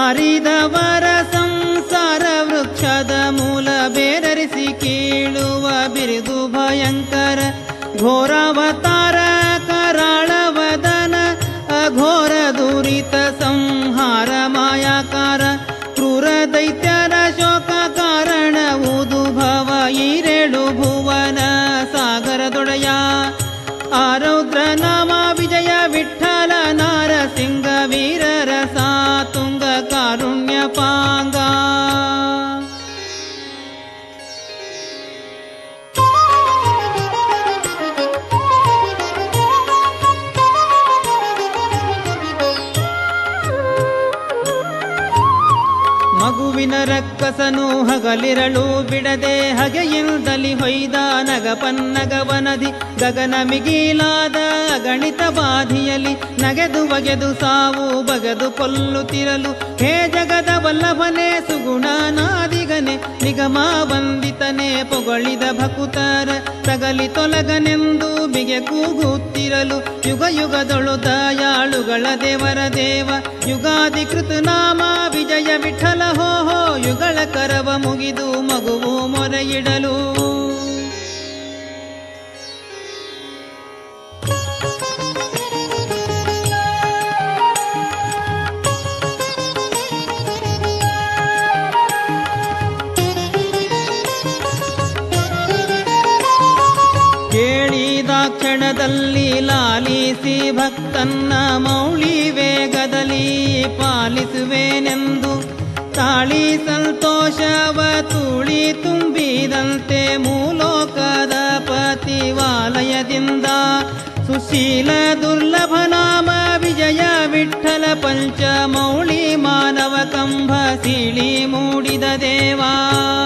ಬಾರಿದವರ ಸಂಸಾರ ವೃಕ್ಷದ ಮೂಲ ಬೇರರಿಸಿ ಕೀಳುವ ಬಿರುದು ಭಯಂಕರ ಘೋರಾವತಾರ ಕರಾಳವದನ ಅಘೋರ ದುರಿತ ಸಂಹಾರ ಮಾಯಾಕಾರ ಕ್ರೂರ ದೈತ್ಯರ ಶೋಕ ಕಾರಣ ಭವ ಈರೇಳು ಭುವನ ಸಾಗರದೊಡೆಯ ಆರೌದ್ರ ನಾಮ ವಿಜಯ ವಿಠಲ ನಾರಸಿಂಗ ವೀರರ ಸಾತುಂಗ ಕಾರುಣ್ಯ ಪಾಂಗ ಮಗುವಿನ ರಕ್ಕಸನು ಹಗಲಿರಳು ಬಿಡದೆ ಹಗೆಯಿಂದಲಿ ಹೊಯ್ದ ನಗಪನ್ನಗವನದಿ ಗಗನ ಮಿಗಿಲಾದ ಗಣಿತ ಬಾಧಿಯಲಿ ನಗೆದು ಬಗೆದು ಸಾವು ಬಗೆದು ಕೊಲ್ಲುತ್ತಿರಲು ಹೇ ಜಗದ ವಲ್ಲಭನೆ ಸುಗುಣನಾದಿಗನೆ ನಿಗಮ ವಂದಿತನೆ ಪೊಗಳಿದ ಭಕುತರ ತಗಲಿ ತೊಲಗನೆಂದು ಬಿಗೆ ಕೂಗುತ್ತಿರಲು ಯುಗ ಯುಗದೊಳು ದಯಾಳುಗಳ ದೇವರ ದೇವ ಯುಗಾದಿ ಕೃತನಾಮ ವಿಜಯ ವಿಠಲ ಹೋ ಹೋ ಯುಗಳ ಕರವ ಮುಗಿದು ಮಗುವು ಮೊರೆಯಿಡಲು ಕೇಳಿದ ಕ್ಷಣದಲ್ಲಿ ಲಾಲಿಸಿ ಭಕ್ತನ್ನ ಮೌಳಿ ವೇಗದಲ್ಲಿ ಪಾಲಿಸುವೆನೆಂದು ತಾಳಿ ಸಂತೋಷವ ತುಳಿ ತುಂಬಿದಂತೆ ಮೂಲೋಕದ ಪತಿವಾಲಯದಿಂದ ಸುಶೀಲ ದುರ್ಲಭ ನಾಮ ವಿಜಯ ವಿಠಲ ಪಂಚ ಮೌಳಿ ಮಾನವ ಕಂಭ ಸಿಳಿ ಮೂಡಿದ ದೇವಾ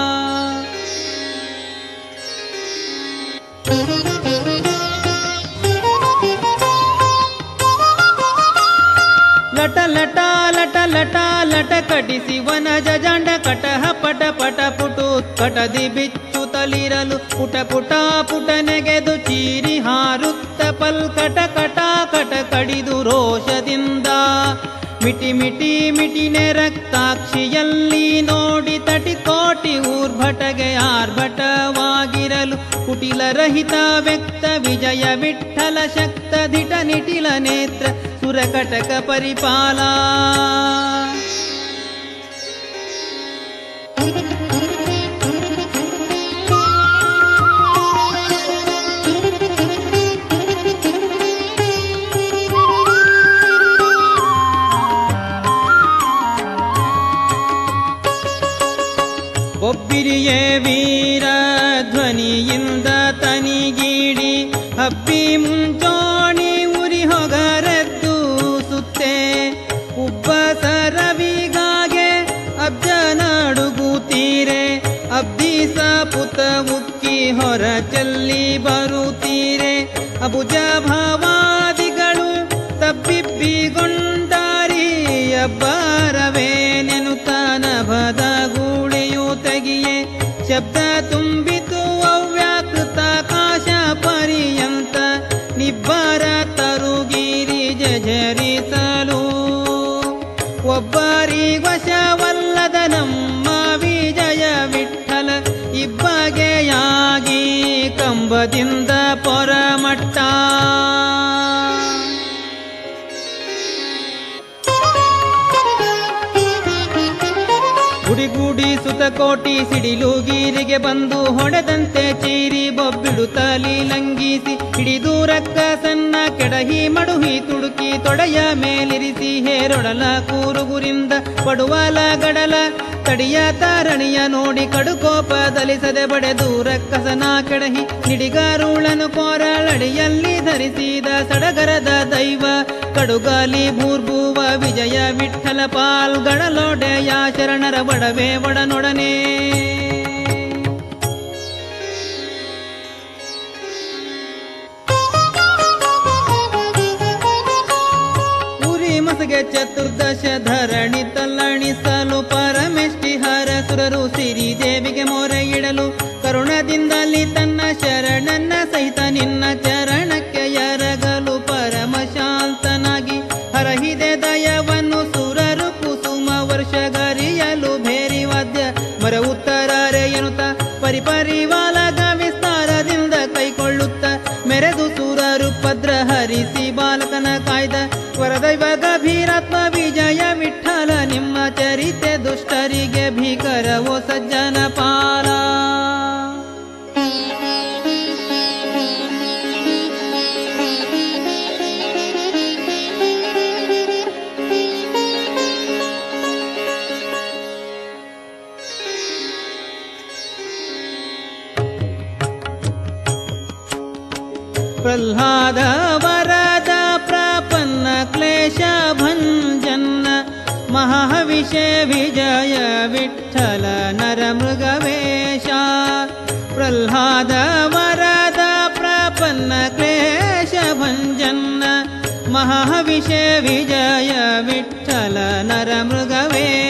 ಲಟ ಲಟ ಲಟ ಲಟ ಲಟ ಕಟಿಸಿ ವನ ಜಜಂಡ ಕಟಹ ಪಟ ಪಟ ಪುಟು ಕಟದಿ ಬಿಚ್ಚು ತಲಿರಲು ಪುಟ ಪುಟ ಪುಟ ನೆಗೆದು ಚೀರಿ ಹಾರುತ್ತ ಪಲ್ಕಟ ಕಟ ಕಟ ಕಡಿದು ರೋಷದಿಂದ ಮಿಟಿ ಮಿಟಿ ಮಿಟಿನೆ ರಕ್ತಾಕ್ಷಿಯಲ್ಲಿ ನೋಡಿ ತಟಿ ಕೋಟಿ ಊರ್ಭಟಗೆ ಆರ್ಭಟವಾಗಿರಲು ಕುಟಿಲ ರಹಿತ ವ್ಯಕ್ತ ವಿಜಯ ವಿಠಲ ಶಕ್ತ ದಿಟ ನಿಟಿಲ ನೇತ್ರ ಸುರಕಟಕ ಪರಿಪಾಲ ಒಬ್ಬಿರಿಯೇ ವೀರ ಧ್ವನಿಯಿಂದ ತನಿಗೀಡಿ ಹಬ್ಬಿ ಮುಂಚೋಣಿ ಉರಿ ಹೊಗರೆದ್ದು ಸುತ್ತೆ ಉಬ್ಬ ಸರವಿಗಾಗೆ ಅಬ್ಜನಡುಗುತ್ತೀರೆ ಅಬ್ದೀಸ ಪುತ ಉಕ್ಕಿ ಹೊರ ಚೆಲ್ಲಿ ಬರುತ್ತೀರೆ ಅಬುಜ ಭಾವಾದಿಗಳು ತಬ್ಬಿಬ್ಬಿಗೊಂಡಾರಿ ಅಬ್ಬಾರವೇ ನೆನುತಾನ ಭದ ಗೂಳಿಯು ತೆಗಿಯೆ ಶಬ್ದ ತುಂಬಿತು ಅವ್ಯಾಕೃತ ಕಾಶ ಪರ್ಯಂತ ನಿಬ್ಬರ ತರುಗಿರಿ ಜಜರಿಸಲು ಒಬ್ಬರಿವಶವಲ್ಲದ ನಮ್ಮ ವಿಜಯ ವಿಠಲ ಇಬ್ಬಗೆಯಾಗಿ ಕಂಬದಿಂದ ಪೊರಮಟ್ಟ ಗುಡಿಗೂಡಿ ಸುತ ಕೋಟಿ ಸಿಡಿಲು ಗೀರಿಗೆ ಬಂದು ಹೊಡೆದಂತೆ ಚೀರಿ ಬೊಬ್ಬಿಡುತ್ತಲಿ ಲಂಘಿಸಿ ಹಿಡಿದು ರಕ್ಕ ಸಣ್ಣ ಕೆಡಹಿ ಮಡುಹಿ ತುಡುಕಿ ತೊಡೆಯ ಮೇಲಿರಿಸಿ ಹೇರೊಡಲ ಕೂರುಗುರಿಂದ ಪಡುವಲ ಗಡಲ ತಡಿಯ ತಾರಣಿಯ ನೋಡಿ ಕಡುಕೋಪದಲಿಸದೆ ಬಡೆದು ರಕ್ಕಸನ ಕೆಡಹಿ ನಿಡಿಗಾರುಳನು ಕೋರಳಡಿಯಲ್ಲಿ ಧರಿಸಿದ ಸಡಗರದ ದೈವ ಕಡುಗಾಲಿ ಭೂರ್ಭುವ ವಿಜಯ ವಿಠಲ ಪಾಲ್ಗಳಲೊಡೆಯ ಶರಣರ ಒಡವೆ ಒಡನೊಡನೆ ಉರಿ ಮಸಗೆ ಚತುರ್ದಶ ಧರಣಿ ತಲ್ಲಣಿಸಲು ಪರಮೆಷ್ಟಿ ಹರ ಸುರರು ಸಿರಿ ದೇವಿಗೆ ಮೊರೆ ಇಡಲು ಕರುಣದಿಂದಲಿ ತನ್ನ ಶರಣನ್ನ ಸಹಿತ ನಿನ್ನ ಚರಣಕ್ಕೆ ಎರಗಲು ಪರಮ ಶಾಂತನಾಗಿ ಹರಹಿದೆ ದಯವನ್ನು ಸುರರು ಕುಸುಮವ ವರ್ಷ ಗರಿಯಲು ಭೇರಿ ವಾದ್ಯ ಮರ ಉತ್ತರಾರೆ ಎನ್ನುತ್ತ ಪರಿಪರಿವಾಲಗ ವಿಸ್ತಾರದಿಂದ ಕೈಕೊಳ್ಳುತ್ತ ಮೆರೆದು ಸೂರರು ಪದ್ರ ಹರಿಸಿ ಬಾಲಕನ ಕಾಯ್ದ ವರದೈವ ಗಭೀರಾತ್ಮ ವಿಜಯ ವಿಠಲ ನಿಮ್ಮ ಚರಿತೆ ದುಷ್ಟರಿಗೆ ಭೀಕರವೋ ಸಜ್ಜನ ಪಾಲ ಪ್ರಹ್ಲಾದ ವರದ ಪ್ರಪನ್ನ ಕ್ಲೇಶ ಭಂಜನ್ನ ಮಹಾವಿಷೆ ವಿಜಯ ವಿಠಲ ನರ ಮೃಗವೇಶ ಪ್ರಹ್ಲಾದ ವರದ ಪ್ರಪನ್ನ ಕ್ಲೇಶ ಭಂಜನ್ನ ಮಹಾವಿಷೆ ವಿಜಯ ವಿಠಲ ನರ ಮೃಗವೇಶ